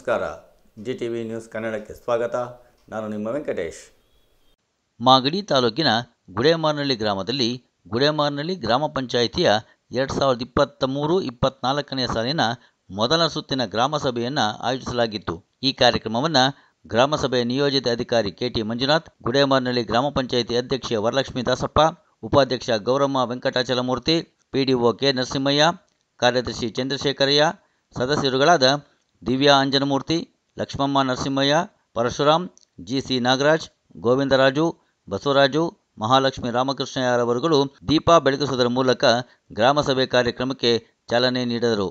ನಮಸ್ಕಾರ G T V news ಕನ್ನಡಕ್ಕೆ ಸ್ವಾಗತ ನಾನು ನಿಮ್ಮ ವೆಂಕಟೇಶ್ ಮಾಗಡಿ ತಾಲೂಕಿನ ಗುಡೇಮಾರ್ನಳ್ಳಿ ಗ್ರಾಮದಲ್ಲಿ ಗುಡೇಮಾರ್ನಳ್ಳಿ ಗ್ರಾಮ ಪಂಚಾಯಿತಿಯ ಎರಡು ಸಾವಿರದ ಇಪ್ಪತ್ತ ಮೂರು ಇಪ್ಪತ್ನಾಲ್ಕನೇ ಸಾಲಿನ ಮೊದಲ ಸುತ್ತಿನ ಗ್ರಾಮ ಸಭೆಯನ್ನು ಆಯೋಜಿಸಲಾಗಿತ್ತು ಈ ಕಾರ್ಯಕ್ರಮವನ್ನು ಗ್ರಾಮಸಭೆಯ ನಿಯೋಜಿತ ಅಧಿಕಾರಿ ಕೆಟಿ ಮಂಜುನಾಥ್ ಗುಡೇಮಾರ್ನಳ್ಳಿ ಗ್ರಾಮ ಪಂಚಾಯಿತಿ ಅಧ್ಯಕ್ಷೆ ವರಲಕ್ಷ್ಮಿ ದಾಸಪ್ಪ ಉಪಾಧ್ಯಕ್ಷ ಗೌರಮ್ಮ ವೆಂಕಟಾಚಲಮೂರ್ತಿ ಪಿಡಿಒ ಕೆ ನರಸಿಂಹಯ್ಯ ಕಾರ್ಯದರ್ಶಿ ಚಂದ್ರಶೇಖರಯ್ಯ ಸದಸ್ಯರುಗಳಾದ ದಿವ್ಯಾ ಅಂಜನಮೂರ್ತಿ ಲಕ್ಷ್ಮಮ್ಮ ನರಸಿಂಹಯ್ಯ ಪರಶುರಾಮ್ ಜಿಸಿ ನಾಗರಾಜ್ ಗೋವಿಂದರಾಜು ಬಸವರಾಜು ಮಹಾಲಕ್ಷ್ಮಿ ರಾಮಕೃಷ್ಣಯ್ಯರವರುಗಳು ದೀಪ ಬೆಳಗಿಸುವುದರ ಮೂಲಕ ಗ್ರಾಮಸಭೆ ಕಾರ್ಯಕ್ರಮಕ್ಕೆ ಚಾಲನೆ ನೀಡಿದರು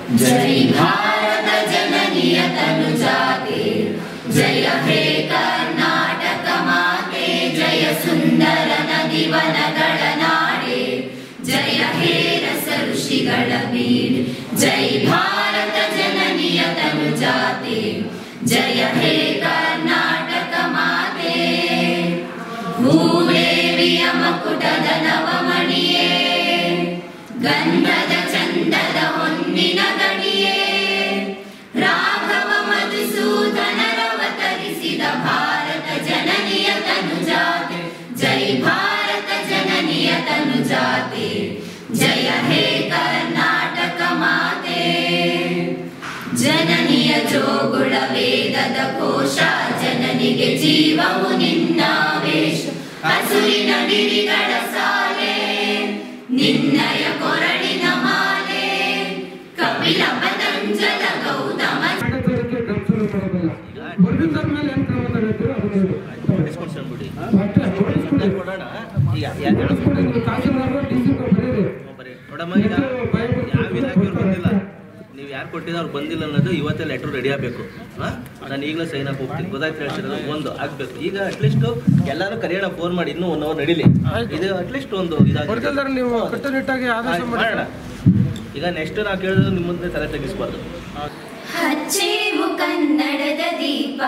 ಜನನಿಯ ಜೋಗುಳ ವೇದದ ಕೋಶ ಜನನಿಗೆ ಜೀವವು ನಿನ್ನಾವೇಶ ಹಸುರಿನ ಗಿರಿಗಳ ಸಾಲೆ ನಿನ್ನಯ ಕೊರಳಿನ ಮಾಲೆ ಕಪಿಲ ಪತಂಜಲ ಗೌತಮ ಮಾಡಕ್ಕೆ ಕನ್ಸಿಡರ್ ಮಾಡೋದಲ್ಲ ಬರ್ದಿದ್ದಾರ ಮೇಲೆ ಏನ್ ಕ್ರಮ ತಗೋತೀವಿ ಅದನ್ನ ಮತ್ತೆ ಹೊರಡಿಸ್ಬಿಡಿ. ಹೊರಡಿಸ್ಬಿಡಿ, ನೀವು ತಹಸೀಲ್ದಾರರು, DC ಗೆ ಬರೀರಿ. ನೋಡಮ್ಮ ಈಗ ಯಾವ ಇಲಾಖೆಯವ್ರು ಬಂದಿಲ್ಲ ನೀವು ಯಾರು ಕೊಟ್ಟಿದ್ದು ಅವ್ರು ಬಂದಿಲ್ಲ ಅನ್ನೋದು ಇವತ್ತೇ ಲೆಟ್ರ್ ರೆಡಿ ಆಗಬೇಕು ನಾನು ಈಗಲೇ ಸೈನ್ ಹಾಕಿ ಹೋಗ್ತೀನಿ ಗೊತ್ತಾಯ್ತು ಹೇಳ್ತಿರೋದು ಒಂದು ಆಗಬೇಕು ಈಗ ಅಟ್ಲೀಸ್ಟ್ ಎಲ್ಲರೂ ಕರೆಯೋಣ ಫೋನ್ ಮಾಡಿ ಇನ್ನೂ ಒನ್ ಅವರ್ ನಡೀಲಿ ಇದು ಅಟ್ಲೀಸ್ಟ್ ಒಂದು ಇದಾಗಿ ಬರ್ದಿದ್ದಾರ ನೀವು ಕಟ್ಟುನಿಟ್ಟಾಗಿ ಆದೇಶ ಮಾಡಿ ಮಾಡೋಣ ಈಗ ನೆಕ್ಸ್ಟ್ ನಾವು ಕೇಳಿದ್ರೆ ನಿಮ್ಮ ಮುಂದೆ ತಲೆ ತೆಗಿಸ್ಬಾರ್ದು ಹಚ್ಚೇವು ಕನ್ನಡದ ದೀಪ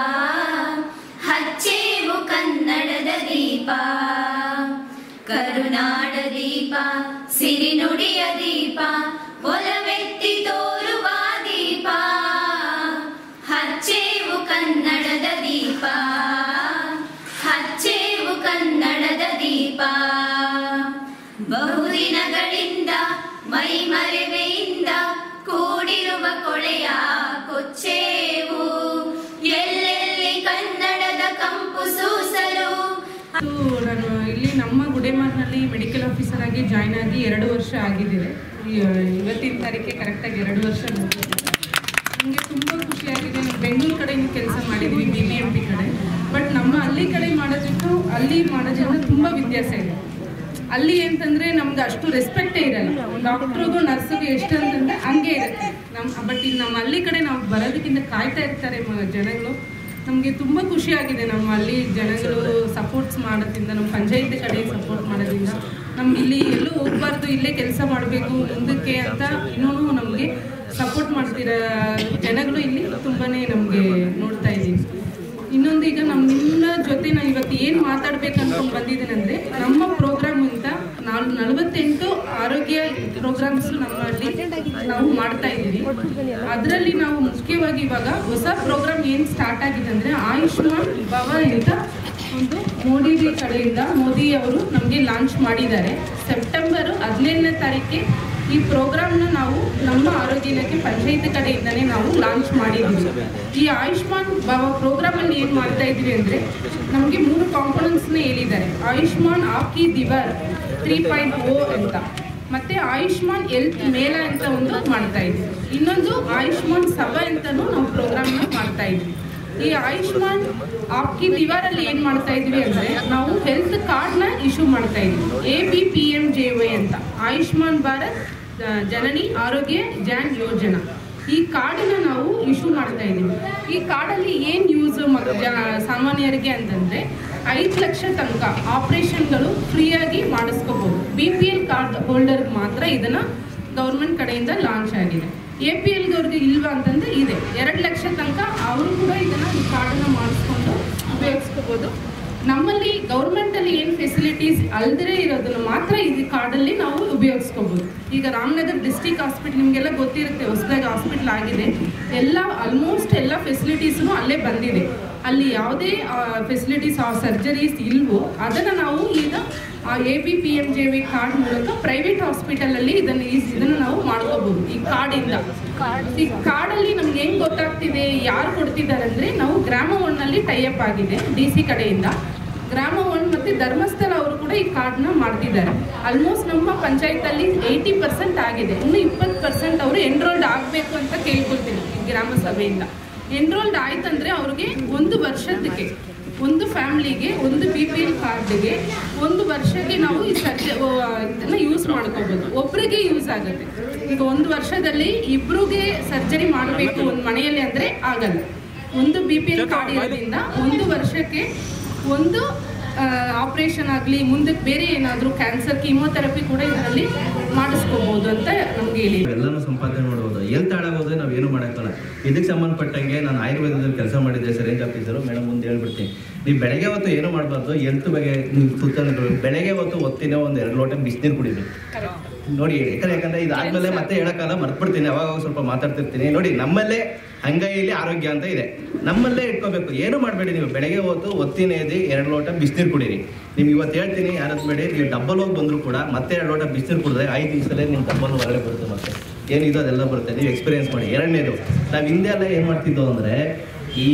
ಹಚ್ಚೇವು ಕನ್ನಡದ ದೀಪ ಕರುನಾಡ ದೀಪ ಸಿರಿನುಡಿಯ ದೀಪ ಒಲವೆತ್ತಿ ತೋರುವ ದೀಪ ಹಚ್ಚೇವು ಕನ್ನಡದ ದೀಪ ಹಚ್ಚೇವು ಕನ್ನಡದ ದೀಪ ಬಹುದಿನಗಳಿಂದ ಮೈ ಮರೆವೆಯಿಂದ ಕೂಡಿರುವ ಕೊಳೆಯ ಕೊಚ್ಚೇವು ಎಲ್ಲೆಲ್ಲಿ ಕನ್ನಡದ ಕಂಪು ಸೂಸಲು ಅದು ನಾನು ಇಲ್ಲಿ ನಮ್ಮ ಗುಡೇಮಾರ್ನಲ್ಲಿ ಮೆಡಿಕಲ್ ಆಫೀಸರ್ ಆಗಿ ಜಾಯ್ನ್ ಆಗಿ ಎರಡು ವರ್ಷ ಆಗಿದ್ದೇನೆ ಈ, ಇವತ್ತಿನ ತಾರೀಕಿಗೆ ಕರೆಕ್ಟಾಗಿ ಎರಡು ವರ್ಷ ಮುಗಿದಿದೆ ನನಗೆ ತುಂಬ ಖುಷಿಯಾಗಿದೆ ನಾವು ಬೆಂಗಳೂರು ಕಡೆಯಿಂದ ಕೆಲಸ ಮಾಡಿದ್ವಿ ಬಿ ಬಿ ಎಂ ಪಿ ಕಡೆ ಬಟ್ ನಮ್ಮ ಅಲ್ಲಿ ಕಡೆ ಮಾಡೋದಕ್ಕೂ ಅಲ್ಲಿ ಮಾಡೋದ್ರಿಂದ ತುಂಬ ವ್ಯತ್ಯಾಸ ಇದೆ ಅಲ್ಲಿ ಅಂತಂದ್ರೆ ನಮ್ದು ಅಷ್ಟು ರೆಸ್ಪೆಕ್ಟೇ ಇರಲ್ಲ ಡಾಕ್ಟ್ರಿಗೂ ನರ್ಸಿಗೂ ಎಷ್ಟು ಅಂತಂದ್ರೆ ಹಂಗೆ ಇರುತ್ತೆ ನಮ್ಮ ಬಟ್ ಇಲ್ಲಿ ನಮ್ಮ ಹಳ್ಳಿ ಕಡೆ ನಾವು ಬರೋದಕ್ಕಿಂತ ಕಾಯ್ತಾ ಇರ್ತಾರೆ ಮ- ಜನಗಳು ನಮಗೆ ತುಂಬ ಖುಷಿಯಾಗಿದೆ ನಮ್ಮ ಅಲ್ಲಿ ಜನಗಳು ಸಪೋರ್ಟ್ಸ್ ಮಾಡೋದ್ರಿಂದ ನಮ್ಮ ಪಂಚಾಯತ್ ಕಡೆ ಸಪೋರ್ಟ್ ಮಾಡೋದ್ರಿಂದ ನಮ್ಗೆ ಇಲ್ಲಿ ಎಲ್ಲೂ ಹೋಗ್ಬಾರ್ದು ಇಲ್ಲೇ ಕೆಲಸ ಮಾಡಬೇಕು ಮುಂದಕ್ಕೆ ಅಂತ ಇನ್ನೂ ನಮಗೆ ಸಪೋರ್ಟ್ ಮಾಡ್ತಿರೋ ಜನಗಳು ಇಲ್ಲಿ ತುಂಬಾನೇ ನಮಗೆ ನೋಡ್ತಾ ಇದ್ದೀವಿ ಇನ್ನೊಂದು ಈಗ ನಮ್ಮ ನಿಮ್ಮ ಜೊತೆ ನಾನು ಇವತ್ತು ಏನು ಮಾತಾಡ್ಬೇಕು ಅನ್ಕೊಂಡು ಬಂದಿದ್ದೀನಿ ಅಂದರೆ ನಮ್ಮ ಪ್ರೋಗ್ರಾಮ್ ಅಂತ ನಾಲ್ ನಲವತ್ತೆಂಟು ಆರೋಗ್ಯ ಪ್ರೋಗ್ರಾಮ್ಸ್ ನಮ್ಮಲ್ಲಿ ನಾವು ಮಾಡ್ತಾ ಇದ್ದೀವಿ ಅದರಲ್ಲಿ ನಾವು ಮುಖ್ಯವಾಗಿ ಇವಾಗ ಹೊಸ ಪ್ರೋಗ್ರಾಮ್ ಏನು ಸ್ಟಾರ್ಟ್ ಆಗಿದೆ ಅಂದರೆ ಆಯುಷ್ಮಾನ್ ಭವ ಅಂತ ಒಂದು ಮೋದಿ ಕಡೆಯಿಂದ ಮೋದಿ ಅವರು ನಮಗೆ ಲಾಂಚ್ ಮಾಡಿದ್ದಾರೆ ಸೆಪ್ಟೆಂಬರ್ ಹದಿನೈದನೇ ತಾರೀಕಿಗೆ ಈ ಪ್ರೋಗ್ರಾಮ್ನ ನಾವು ನಮ್ಮ ಆರೋಗ್ಯ ಇಲಾಖೆ ಪಂಚಾಯತ್ ಕಡೆಯಿಂದನೇ ನಾವು ಲಾಂಚ್ ಮಾಡಿದ್ದೀವಿ ಈ ಆಯುಷ್ಮಾನ್ ಭವ ಪ್ರೋಗ್ರಾಮಲ್ಲಿ ಏನು ಮಾಡ್ತಾ ಇದ್ವಿ ಅಂದರೆ ನಮಗೆ ಮೂರು ಕಾಂಪೊನೆಂಟ್ಸ್ನ ಹೇಳಿದ್ದಾರೆ ಆಯುಷ್ಮಾನ್ ಆಕಿ ದಿವರ್ ತ್ರೀ ಪಾಯಿಂಟ್ ಓ ಅಂತ ಮತ್ತೆ ಆಯುಷ್ಮಾನ್ ಹೆಲ್ತ್ ಮೇಳ ಅಂತ ಒಂದು ಮಾಡ್ತಾ ಇದ್ವಿ ಇನ್ನೊಂದು ಆಯುಷ್ಮಾನ್ ಸಭಾ ಅಂತಲೂ ನಾವು ಪ್ರೋಗ್ರಾಮ್ನ ಮಾಡ್ತಾ ಇದ್ವಿ ಈ ಆಯುಷ್ಮಾನ್ ಆಪ್ಕಿ ದಿವಾರಲ್ಲಿ ಏನು ಮಾಡ್ತಾ ಇದ್ವಿ ಅಂದರೆ ನಾವು ಹೆಲ್ತ್ ಕಾರ್ಡ್ನ ಇಶ್ಯೂ ಮಾಡ್ತಾ ಇದ್ವಿ A B P M J Y ಅಂತ ಆಯುಷ್ಮಾನ್ ಭಾರತ್ ಆ, ಜನನಿ ಆರೋಗ್ಯ ಜಾನ್ ಯೋಜನಾ ಈ ಕಾರ್ಡನ್ನ ನಾವು ಇಶ್ಯೂ ಮಾಡ್ತಾ ಇದ್ದೀವಿ ಈ ಕಾರ್ಡಲ್ಲಿ ಏನು ಯೂಸ್ ಸಾಮಾನ್ಯರಿಗೆ ಅಂತಂದರೆ ಐದು ಲಕ್ಷ ತನಕ ಆಪರೇಷನ್ಗಳು ಫ್ರೀಯಾಗಿ ಮಾಡಿಸ್ಕೋಬೋದು ಬಿ ಪಿ ಎಲ್ ಕಾರ್ಡ್ ಹೋಲ್ಡರ್ಗೆ ಮಾತ್ರ ಇದನ್ನು ಗೌರ್ಮೆಂಟ್ ಕಡೆಯಿಂದ ಲಾಂಚ್ ಆಗಿದೆ ಎ ಪಿ ಎಲ್ಗವ್ರಿಗೆ ಇಲ್ವಾ ಅಂತಂದ್ರೆ ಇದೆ ಎರಡು ಲಕ್ಷ ತನಕ ಅವರು ಕೂಡ ಇದನ್ನು ಈ ಕಾರ್ಡನ್ನು ಮಾಡಿಸ್ಕೊಂಡು ಉಪಯೋಗಿಸ್ಕೋಬೋದು ನಮ್ಮಲ್ಲಿ ಗೌರ್ಮೆಂಟಲ್ಲಿ ಏನು ಫೆಸಿಲಿಟೀಸ್ ಅಲ್ದೇ ಇರೋದನ್ನು ಮಾತ್ರ ಈ ಕಾರ್ಡಲ್ಲಿ ನಾವು ಉಪಯೋಗಿಸ್ಕೋಬೋದು ಈಗ ರಾಮನಗರ್ ಡಿಸ್ಟಿಕ್ ಹಾಸ್ಪಿಟಲ್ ನಿಮಗೆಲ್ಲ ಗೊತ್ತಿರುತ್ತೆ ಹೊಸದಾಗಿ ಹಾಸ್ಪಿಟಲ್ ಆಗಿದೆ ಎಲ್ಲ ಆಲ್ಮೋಸ್ಟ್ ಎಲ್ಲ ಫೆಸಿಲಿಟೀಸ್ನು ಅಲ್ಲೇ ಬಂದಿದೆ ಅಲ್ಲಿ ಯಾವುದೇ ಫೆಸಿಲಿಟೀಸ್ ಆ ಸರ್ಜರೀಸ್ ಇಲ್ವೋ ಅದನ್ನು ನಾವು ಈಗ A B P M J V card ಮೂಲಕ ಪ್ರೈವೇಟ್ ಹಾಸ್ಪಿಟಲಲ್ಲಿ ಇದನ್ನು ಈ- ಇದನ್ನು ನಾವು ಮಾಡ್ಕೋಬಹುದು ಈ ಕಾರ್ಡಿಂದ ಈ ಕಾರ್ಡಲ್ಲಿ ನಮ್ಗೆ ಹೆಂಗ್ ಗೊತ್ತಾಗ್ತಿದೆ ಯಾರು ಕೊಡ್ತಿದ್ದಾರೆ ಅಂದ್ರೆ ನಾವು ಗ್ರಾಮ ಒನ್ನಲ್ಲಿ ಟೈಅಪ್ ಆಗಿದೆ ಡಿ ಸಿ ಕಡೆಯಿಂದ ಗ್ರಾಮ ಒನ್ ಮತ್ತೆ ಧರ್ಮಸ್ಥಳ ಅವರು ಕೂಡ ಈ ಕಾರ್ಡ್ನ ಮಾಡ್ತಿದ್ದಾರೆ ಆಲ್ಮೋಸ್ಟ್ ನಮ್ಮ ಪಂಚಾಯತಲ್ಲಿ ಏಯ್ಟಿ ಪರ್ಸೆಂಟ್ ಆಗಿದೆ ಇನ್ನು ಇಪ್ಪತ್ತು ಪರ್ಸೆಂಟ್ ಅವರು ಎನ್ರೋಲ್ಡ್ ಆಗಬೇಕು ಅಂತ ಕೇಳ್ಕೊಳ್ತೀನಿ ಈ ಗ್ರಾಮ ಸಭೆಯಿಂದ ಎನ್ರೋಲ್ಡ್ ಆಯ್ತಂದ್ರೆ ಅವ್ರಿಗೆ ಒಂದು ವರ್ಷದಕ್ಕೆ ಒಂದು ಫ್ಯಾಮ್ಲಿಗೆ ಒಂದು ಬಿ ಪಿ ಎಲ್ ಕಾರ್ಡ್ಗೆ ಒಂದು ವರ್ಷಕ್ಕೆ ನಾವು ಈ ಸರ್ಜ ಇದನ್ನ ಯೂಸ್ ಮಾಡ್ಕೋಬಹುದು ಒಬ್ರಿಗೆ ಯೂಸ್ ಆಗುತ್ತೆ ಈಗ ಒಂದು ವರ್ಷದಲ್ಲಿ ಇಬ್ರಿಗೆ ಸರ್ಜರಿ ಮಾಡಬೇಕು ಒಂದು ಮನೆಯಲ್ಲಿ ಅಂದ್ರೆ ಆಗಲ್ಲ ಒಂದು ಬಿ ಪಿ ಎಲ್ ಕಾರ್ಡ್ ಇರೋದ್ರಿಂದ ಒಂದು ವರ್ಷಕ್ಕೆ ಒಂದು ಆಪರೇಷನ್ ಆಗಲಿ ಮುಂದಕ್ಕೆ ಬೇರೆ ಏನಾದರೂ ಕ್ಯಾನ್ಸರ್ ಕೀಮೋಥೆರಪಿ ಕೂಡ ಇದರಲ್ಲಿ ಮಾಡಿಸ್ಕೋಬಹುದು ಅಂತ ನಮ್ಗೆ ಹೇಳಿ ಎಲ್ಲನೂ ಸಂಪಾದನೆ ಮಾಡ್ಬೋದು ಎಲ್ಲಿ ತಾಳಾಗೋದ್ರೆ ನಾವು ಏನು ಮಾಡೋಕ್ಕಲ್ಲ ಇದಕ್ಕೆ ಸಂಬಂಧಪಟ್ಟಂಗೆ ನಾನು ಆಯುರ್ವೇದದಲ್ಲಿ ಕೆಲಸ ಮಾಡಿದ್ದೆ ಸರೇಂಜ್ ಆಫೀಸರು ಮೇಡಮ್ ಮುಂದೆ ಹೇಳ್ಬಿಡ್ತೀನಿ ನೀವು ಬೆಳಗ್ಗೆ ಹೊತ್ತು ಏನು ಮಾಡಬಾರ್ದು ಎಲ್ತ್ ಬಗ್ಗೆ ನೀವು ಸೂಚನೆಗಳು ಬೆಳಗ್ಗೆ ಹೊತ್ತು ಒತ್ತಿನ ಒಂದು ಎರಡು ಲೋಟ ಬಿಸಿನೀರು ಕುಡಿಬೇಕು ನೋಡಿ ಯಾಕಂದ್ರೆ ಯಾಕಂದ್ರೆ ಇದಾದ್ಮೇಲೆ ಮತ್ತೆ ಹೇಳಕ್ಕಲ್ಲ ಮರ್ತ್ಬಿಡ್ತೀನಿ ಅವಾಗ ಅವಾಗ ಸ್ವಲ್ಪ ಮಾತಾಡ್ತಿರ್ತೀನಿ ನೋಡಿ ನಮ್ಮಲ್ಲೇ ಅಂಗೈಯಲ್ಲಿ ಆರೋಗ್ಯ ಅಂತ ಇದೆ ನಮ್ಮಲ್ಲೇ ಇಟ್ಕೋಬೇಕು ಏನು ಮಾಡಬೇಡಿ ನೀವು ಬೆಳಗ್ಗೆ ಹೊತ್ತು ಒತ್ತಿನ ಎದಿ ಎರಡು ಲೋಟ ಬಿಸಿನೀರು ಕುಡೀರಿ ನಿಮ್ಗೆ ಇವತ್ತು ಹೇಳ್ತೀನಿ ಯಾರದ್ ಬೇಡಿ ನೀವು ಡಬ್ಬಲ್ ಹೋಗಿ ಬಂದ್ರು ಕೂಡ ಮತ್ತೆ ಎರಡು ಲೋಟ ಬಿಸಿನೀರು ಕುಡಿದ್ರೆ ಐದು ದಿವಸದಲ್ಲೇ ನಿಮ್ಮ ಡಬ್ಬಲ್ ಹೊರಗಡೆ ಬರುತ್ತೆ ಮತ್ತೆ ಏನಿದೆ ಅದೆಲ್ಲ ಬರುತ್ತೆ ನೀವು ಎಕ್ಸ್ಪೀರಿಯನ್ಸ್ ಮಾಡಿ ಎರಡನೇದು ನಾವು ಹಿಂದೆ ಎಲ್ಲ ಏನು ಮಾಡ್ತಿದ್ದೋ ಅಂದರೆ ಈ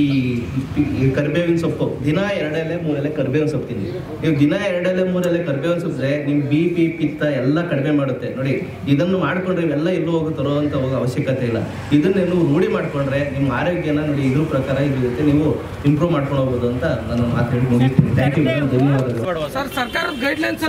ಈ ಕರಿಬೇವಿನ ಸೊಪ್ಪು ದಿನ ಎರಡೆಲೆ ಮೂರೆಲೆ ಕರಿಬೇವಿನ ಸೊಪ್ಪು ತಿನ್ನಿ ನೀವು ದಿನ ಎರಡೆಲೆ ಮೂರೆಲೆ ಕರಿಬೇವಿನ ಸೊಪ್ಪಿದ್ರೆ ನಿಮ್ಮ ಬಿ ಪಿ ಪಿತ್ತ ಎಲ್ಲ ಕಡಿಮೆ ಮಾಡುತ್ತೆ ನೋಡಿ ಇದನ್ನು ಮಾಡ್ಕೊಂಡ್ರೆ ಇವೆಲ್ಲ ಎಲ್ಲೂ ಹೋಗಿ ತರುವಂತ ಹೋಗೋ ಅವಶ್ಯಕತೆ ಇಲ್ಲ ಇದನ್ನ ನೀವು ರೂಢಿ ಮಾಡ್ಕೊಂಡ್ರೆ ನಿಮ್ಮ ಆರೋಗ್ಯನ ನೋಡಿ ಇದ್ರ ಪ್ರಕಾರ ಇರುತ್ತೆ ನೀವು ಇಂಪ್ರೂವ್ ಮಾಡ್ಕೊಂಡು ಹೋಗ್ಬೋದು ಅಂತ ನಾನು ಮಾತು ಹೇಳಿ ಮುಗಿಸ್ತೀನಿ ಥ್ಯಾಂಕ್ ಯು ಧನ್ಯವಾದಗಳು ಸರ್ ಸರ್ಕಾರದ ಗೈಡ್ಲೈನ್ಸ್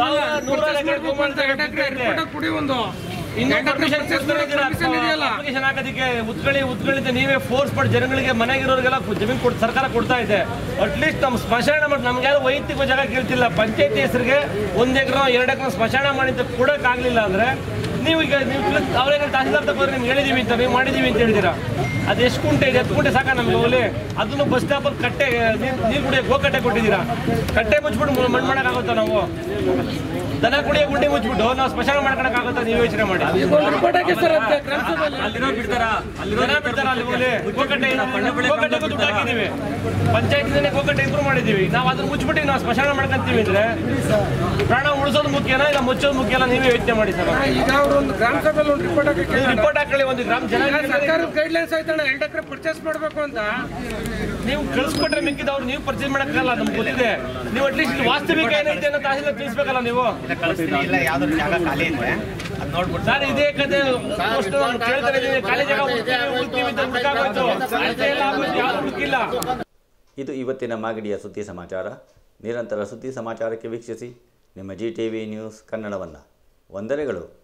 ಕುಡಿ ಒಂದು permission ಇದೆಯಲ್ಲ ಅಪ್ಲಿಕೇಶನ್ ಹಾಕೋದಕ್ಕೆ ಉತ್ಕಳಿ ಉತ್ಕಳಿತ ನೀವೇ ಫೋರ್ಸ್ ಮಾಡಿ ಜನಗಳಿಗೆ ಮನೆಗಿರೋರಿಗೆಲ್ಲ ಜಮೀನು ಕೊಡ್ ಸರ್ಕಾರ ಕೊಡ್ತಾ ಇದೆ ಅಟ್ಲೀಸ್ಟ್ ನಮ್ಮ ಸ್ಮಶಾನ ಮಾಡಿ ನಮ್ಗೆ ಯಾರು ವೈಯಕ್ತಿಕ ಜಾಗ ಕೇಳ್ತಿಲ್ಲ ಪಂಚಾಯತಿ ಹೆಸರಿಗೆ ಒಂದ್ ಎಕರೆ ಎರಡು ಎಕರೆ ಸ್ಮಶಾನ ಮಾಡಿ ಅಂತ ಕೊಡೋಕ್ಕಾಗಲಿಲ್ಲ ಅಂದ್ರೆ ನೀವು ಈಗ ನೀವು ಅವ್ರೇನು ತಹಸೀಲ್ದಾರ್ ತಗೋದ್ರೆ ನಿಮ್ಗೆ ಹೇಳಿದೀವಿ ಅಂತ ನೀವು ಮಾಡಿದೀವಿ ಅಂತ ಹೇಳಿದ್ದೀರಾ ಅದು ಎಷ್ಟು ಕುಂಟೆ ಇದೆ ಹತ್ತು ಕುಂಟೆ ಸಾಕ ನಮ್ಗೆ ಓಲಿ ಅದನ್ನು ಬಸ್ ಸ್ಟಾಪಲ್ಲಿ ಕಟ್ಟೆ ನೀರು ನೀರು ಕುಡಿಯೋಕೆ ಗೋಕಟ್ಟೆ ಕೊಟ್ಟಿದ್ದೀರಾ ಕಟ್ಟೆ ಮುಚ್ಬಿಟ್ಟು ಮಣ್ಣು ಮಾಡೋಕ್ಕಾಗುತ್ತಾ ನಾವು ದನ ಕುಡಿಯೋ ಗುಂಡಿ ಮುಚ್ಬಿಟ್ಟು ನಾವು ಸ್ಮಶಾನ ಮಾಡ್ಕೊಳಕ್ಕಾಗುತ್ತಾ ನೀವು ಯೋಚನೆ ಮಾಡಿ ರಿಪೋರ್ಟ್ ಹಾಕಿ ಸರ್ ಅದಕ್ಕೆ ಗ್ರಾಮ ಸಭೆಯಲ್ಲಿ. ಅಲ್ಲಿರೋ ಬಿಡ್ತಾರ ದನ ಬಿಡ್ತಾರ ಅಲ್ಲಿ ಹೋಗಿ ಗೋಕಟ್ಟೆ ಗೋಕಟ್ಟೆಗೂ ದುಡ್ಡು ಹಾಕಿದೀವಿ ಪಂಚಾಯತಿನೇ ಗೋಕಟ್ಟೆ ಇಂಪ್ರೂವ್ ಮಾಡಿದೀವಿ ನಾವು ಅದನ್ನ ಮುಚ್ಬಿಟ್ಟು ನಾವು ಸ್ಮಶಾನ ಮಾಡ್ಕೊಂತೀವಿ ಅಂದ್ರೆ ಪ್ರಾಣ ಉಳಿಸೋದು ಮುಖ್ಯನಾ ಇಲ್ಲ ಮುಚ್ಚೋದು ಮುಖ್ಯನಾ ನೀವೇ ಯೋಚನೆ ಮಾಡಿ ಸರ್ ಈಗ ಅವರು ಒಂದು ಗ್ರಾಮ ಸಭೆಯಲ್ಲಿ ಒಂದು ರಿಪೋರ್ಟ್ ಹಾಕಿ ನೀವು ರಿಪೋರ್ಟ್ ಹಾಕೊಳ್ಳಿ ಒಂದು ಗ್ರಾಮ ಜನ ಈಗ ಸರ್ಕಾರದ ಗೈಡ್ಲೈನ್ಸ್ ಆಯ್ತಣ್ಣ ಎರಡು ಎಕರೆ ಪರ್ಚೇಸ್ ಮಾಡಬೇಕು ಅಂತ ನೀವು ಕಳಿಸ್ಕೊಟ್ರೆ ಮಿಕ್ಕಿದವ್ರು ನೀವು ಪರ್ಚೇಸ್ ಮಾಡಕ್ಕಾಗಲ್ಲ ನಮ್ಗೆ ಗೊತ್ತಿದೆ ನೀವು ಅಟ್ಲೀಸ್ಟ್ ವಾಸ್ತವಿಕ ಏನೈತೆ ಅನ್ನೋ ತಹಸೀಲ್ದಾರ್ ತಿಳಿಸ್ಬೇಕಲ್ಲ ನೀವು ಇಲ್ಲ ಯಾವ್ದಾದ್ರು ಜಾಗ ಖಾಲಿ ಇದ್ರೆ ಅದ್ ನೋಡ್ಬಿಟ್ಟು ಸರ್ ಇದೇ ಕತೆ ಅಷ್ಟು ನಾನು ಕೇಳ್ತಾ ಇದ್ದೀನಿ ಖಾಲಿ ಜಾಗ ಹುಡ್ಕ್ತೀವಿ, ಹುಡ್ಕ್ತೀವಿ ಅಂತ ಹುಡುಕಾಗೋಯ್ತು ಎಲ್ಲ ಆಗೋಯ್ತು ಯಾವ್ದು ಹುಡುಕಿಲ್ಲ ಇದು ಇವತ್ತಿನ ಮಾಗಡಿಯ ಸುದ್ದಿ ಸಮಾಚಾರ ನಿರಂತರ ಸುದ್ದಿ ಸಮಾಚಾರಕ್ಕೆ ವೀಕ್ಷಿಸಿ ನಿಮ್ಮ ಜಿ ಟಿ ವಿ ನ್ಯೂಸ್ ಕನ್ನಡವನ್ನು ವಂದನೆಗಳು